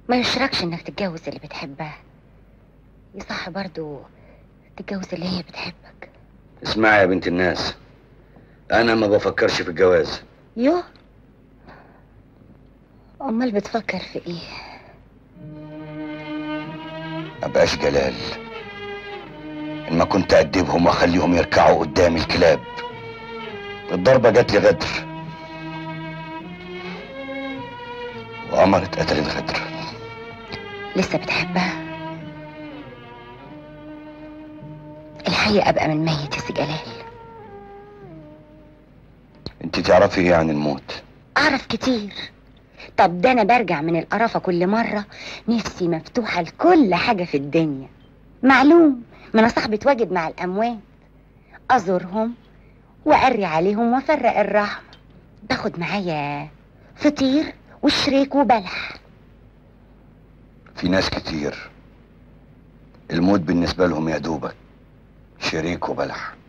ما يشركش انك تتجوز اللي بتحبها يصح برضو تتجوز اللي هي بتحبك اسمعي يا بنت الناس انا ما بفكرش في الجواز يو امال بتفكر في ايه ابقاش جلال ان ما كنت ادبهم واخليهم يركعوا قدام الكلاب الضربه جات لي غدر وقمر اتقتلت غدر لسه بتحبها الحقيقة ابقى من ميت يا سي جلال انت تعرفي ايه عن الموت اعرف كتير طب ده انا برجع من القرافة كل مرة نفسي مفتوحة لكل حاجة في الدنيا معلوم ما انا صاحبة واجب مع الاموات ازورهم واري عليهم وافرق الرحمة باخد معايا فطير وشريك وبلح في ناس كتير الموت بالنسبه لهم يا دوبك شريك وبلح